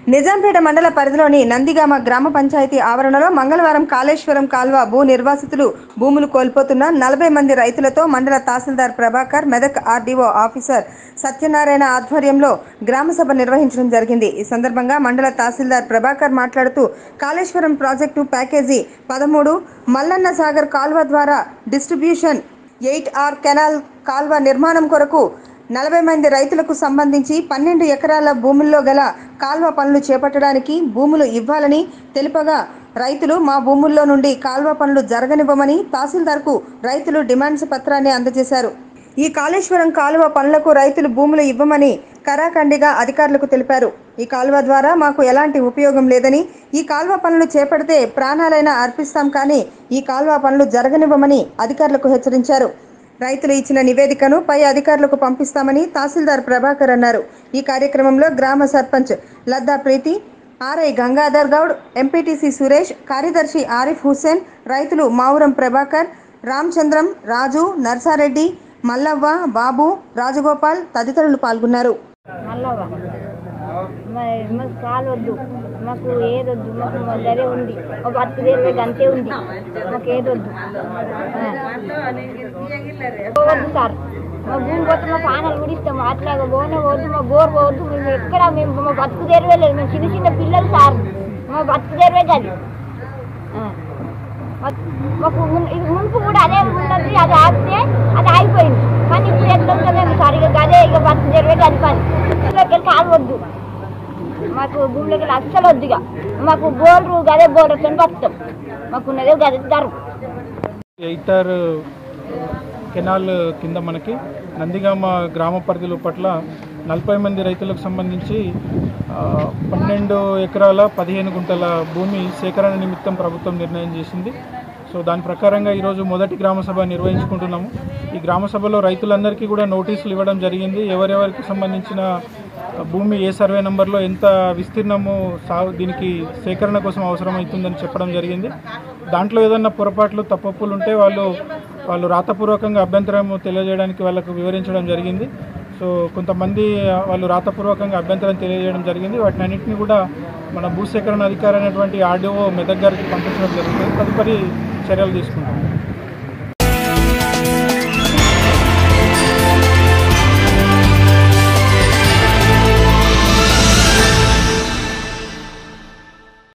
నిజాంపేట మండల పరిధిలోని నందిగామ గ్రామ పంచాయతీ ఆవరణలో మంగళవారం కాళేశ్వరం కాల్వ భూ నిర్వాసితులు భూములు కోల్పోతున్న నలభై మంది రైతులతో మండల తహసీల్దార్ ప్రభాకర్ మెదక్ ఆర్డీఓ ఆఫీసర్ సత్యనారాయణ ఆధ్వర్యంలో గ్రామసభ నిర్వహించడం జరిగింది ఈ సందర్భంగా మండల తహసీల్దార్ ప్రభాకర్ మాట్లాడుతూ కాళేశ్వరం ప్రాజెక్టు ప్యాకేజీ పదమూడు మల్లన్న సాగర్ కాల్వ ద్వారా డిస్ట్రిబ్యూషన్ ఎయిట్ ఆర్ కెనాల్ కాల్వ నిర్మాణం కొరకు నలభై మంది రైతులకు సంబంధించి పన్నెండు ఎకరాల భూముల్లో గల కాల్వ పనులు చేపట్టడానికి భూములు ఇవ్వాలని తెలుపగా రైతులు మా భూముల్లో నుండి కాల్వ పనులు జరగనివ్వమని తహసీల్దార్కు రైతులు డిమాండ్స్ పత్రాన్ని అందజేశారు ఈ కాళేశ్వరం కాలువ పనులకు రైతులు భూములు ఇవ్వమని కరాఖండిగా అధికారులకు తెలిపారు ఈ కాలువ ద్వారా మాకు ఎలాంటి ఉపయోగం లేదని ఈ కాలువ పనులు చేపడితే ప్రాణాలైనా అర్పిస్తాం కానీ ఈ కాలువ పనులు జరగనివ్వమని అధికారులకు హెచ్చరించారు రైతులు ఇచ్చిన నివేదికను పై అధికారులకు పంపిస్తామని తహసీల్దార్ ప్రభాకర్ అన్నారు ఈ కార్యక్రమంలో గ్రామ సర్పంచ్ లద్దా ప్రీతి ఆర్ఐ గంగాధర్ గౌడ్ ఎంపీటీసీ సురేష్ కార్యదర్శి ఆరిఫ్ హుస్సేన్ రైతులు మావురం ప్రభాకర్ రామచంద్రం రాజు నర్సారెడ్డి మల్లవ్వ బాబు రాజగోపాల్ తదితరులు పాల్గొన్నారు మల్లవ్వ మరి మాకు కాలొద్దు మాకు ఏదొద్దు మాకు మా ధరే ఉంది మా బతుకు తెరవే అంతే ఉంది మాకు ఏదొద్దు వద్దు సార్ మా భూమి పోతే మా పానాలు ముడిస్తాము అట్లాగా పోనే వద్దు మా బోర్ పోవద్దు మేము ఎక్కడ మేము మా బతుకు తెరవే లేదు మేము చిన్న చిన్న పిల్లలు సార్ మా బతుకు తెరవే కాదు ఆ. మాకు- మాకు మున్- ఇది మునుపు కూడా అదే ఉన్నది అది ఆపితే అది ఆగిపోయింది కానీ ఇప్పుడు ఎట్లా ఉందో మేము సరిగా అదే ఇక బతుకు తెరవే కాదు పని భూమిలోకి కాలవద్దు మాకు భూమిలోకి వెళ్ళి అస్సలు వద్దు ఇక మాకు బోర్లు గదే బోర్లతో బతుకుతాం మాకు ఉన్నదే గదే ధరం ఎయిటర్ కెనాల్ కింద మనకి నందిగామ గ్రామ పరిధిలో పట్ల నలభై మంది రైతులకు సంబంధించి ఆ, పన్నెండు ఎకరాల పదిహేను గుంటల భూమి సేకరణ నిమిత్తం ప్రభుత్వం నిర్ణయం చేసింది సో దాని ప్రకారంగా ఈరోజు మొదటి గ్రామ సభ నిర్వహించుకుంటున్నాము ఈ గ్రామ సభలో రైతులందరికీ కూడా నోటీసులు ఇవ్వడం జరిగింది ఎవరెవరికి సంబంధించిన భూమి ఏ సర్వే నెంబర్లో ఎంత విస్తీర్ణము సాగు దీనికి సేకరణ కోసం అవసరమవుతుందని చెప్పడం జరిగింది దాంట్లో ఏదన్నా పొరపాట్లు తప్పప్పులు ఉంటే వాళ్ళు వాళ్ళు రాతపూర్వకంగా అభ్యంతరం తెలియజేయడానికి వాళ్ళకు వివరించడం జరిగింది సో కొంతమంది వాళ్ళు రాతపూర్వకంగా అభ్యంతరం తెలియజేయడం జరిగింది వాటిని అన్నింటినీ కూడా మన భూసేకరణ అధికారి అయినటువంటి ఆర్డీఓ మెదక్ గారికి పంపించడం జరుగుతుంది తదుపరి చర్యలు తీసుకుంటాం